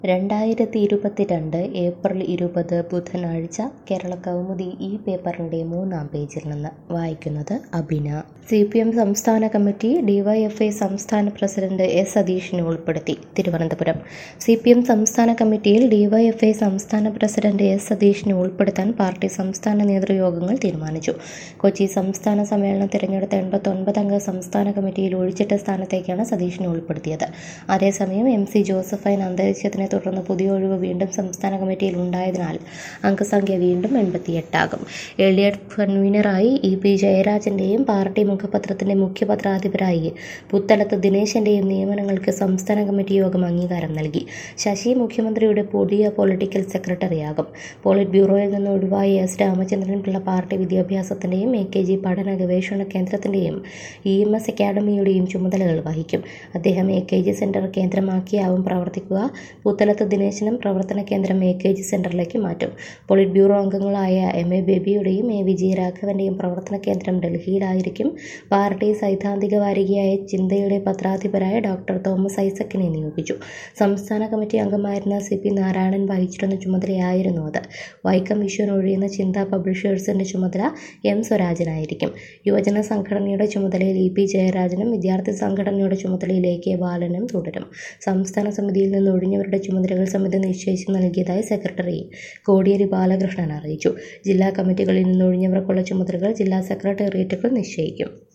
രണ്ടായിരത്തി ഇരുപത്തിരണ്ട് ഏപ്രിൽ ഇരുപത് ബുധനാഴ്ച കേരള കൗമുദി ഈ പേപ്പറിൻ്റെ മൂന്നാം പേജിൽ നിന്ന് വായിക്കുന്നത് അബിന സി പി എം സംസ്ഥാന കമ്മിറ്റി ഡിവൈഎഫ്ഐ സംസ്ഥാന പ്രസിഡന്റ് എസ് സതീഷിനെ ഉൾപ്പെടുത്തി തിരുവനന്തപുരം സി പി എം സംസ്ഥാന കമ്മിറ്റിയിൽ ഡിവൈഎഫ്ഐ സംസ്ഥാന പ്രസിഡന്റ് എസ് സതീഷിനെ ഉൾപ്പെടുത്താൻ പാർട്ടി സംസ്ഥാന നേതൃയോഗങ്ങൾ തീരുമാനിച്ചു കൊച്ചി സംസ്ഥാന സമ്മേളനം തിരഞ്ഞെടുത്ത എൺപത്തൊൻപതംഗ സംസ്ഥാന കമ്മിറ്റിയിൽ ഒഴിച്ചിട്ട സ്ഥാനത്തേക്കാണ് സതീഷിനെ ഉൾപ്പെടുത്തിയത് അതേസമയം എം സി ജോസഫൈൻ അന്തരിച്ചതിനെ തുടർന്ന് പുതിയ ഒഴിവ് വീണ്ടും സംസ്ഥാന കമ്മിറ്റിയിൽ ഉണ്ടായതിനാൽ അംഗസംഖ്യ വീണ്ടും എൺപത്തിയെട്ടാകും എൽ ഡി എഫ് കൺവീനറായി ഇ പി ജയരാജന്റെയും പാർട്ടി മുഖപത്രത്തിന്റെ മുഖ്യപത്രാധിപരായി പുത്തലത്ത് ദിനേശന്റെയും നിയമനങ്ങൾക്ക് സംസ്ഥാന കമ്മിറ്റി യോഗം അംഗീകാരം നൽകി ശശി മുഖ്യമന്ത്രിയുടെ പുതിയ പൊളിറ്റിക്കൽ സെക്രട്ടറിയാകും പോളിറ്റ് ബ്യൂറോയിൽ നിന്ന് ഒഴിവായ എസ് രാമചന്ദ്രൻ പിള്ള പാർട്ടി വിദ്യാഭ്യാസത്തിന്റെയും എ കെ ജി പഠന ഗവേഷണ കേന്ദ്രത്തിന്റെയും ഇ എം എസ് അക്കാദമിയുടെയും ചുമതലകൾ വഹിക്കും അദ്ദേഹം എ കെ ജി സെന്റർ കേന്ദ്രമാക്കിയാവും പ്രവർത്തിക്കുക പുത്തലത്ത് ദിനേശനും പ്രവർത്തന കേന്ദ്രം എ കെ ജി സെന്ററിലേക്ക് മാറ്റും പോളിറ്റ് ബ്യൂറോ അംഗങ്ങളായ എം എ ബേബിയുടെയും എ വിജയരാഘവന്റെയും പ്രവർത്തന കേന്ദ്രം ഡൽഹിയിലായിരിക്കും പാർട്ടി സൈദ്ധാന്തിക വാരികയായ ചിന്തയുടെ പത്രാധിപരായ ഡോക്ടർ തോമസ് ഐസക്കിനെ നിയോഗിച്ചു സംസ്ഥാന കമ്മിറ്റി അംഗമായിരുന്ന സി പി നാരായണൻ വഹിച്ചിരുന്ന ചുമതലയായിരുന്നു അത് വൈക്കം വിശ്വൻ ഒഴിയുന്ന ചിന്ത പബ്ലിഷേഴ്സിന്റെ ചുമതല എം സ്വരാജനായിരിക്കും യുവജന സംഘടനയുടെ ചുമതലയിൽ ഇ പി ജയരാജനും വിദ്യാർത്ഥി സംഘടനയുടെ ചുമതലയിൽ എ കെ ബാലനും തുടരും സംസ്ഥാന സമിതിയിൽ നിന്ന് ഒഴിഞ്ഞവരുടെ ചുമതലകൾ സമിതി നിശ്ചയിച്ച് നൽകിയതായി സെക്രട്ടറി കോടിയേരി ബാലകൃഷ്ണൻ അറിയിച്ചു ജില്ലാ കമ്മിറ്റികളിൽ നിന്ന് ഒഴിഞ്ഞവർക്കുള്ള ചുമതലകൾ ജില്ലാ സെക്രട്ടേറിയറ്റുകൾ നിശ്ചയിക്കും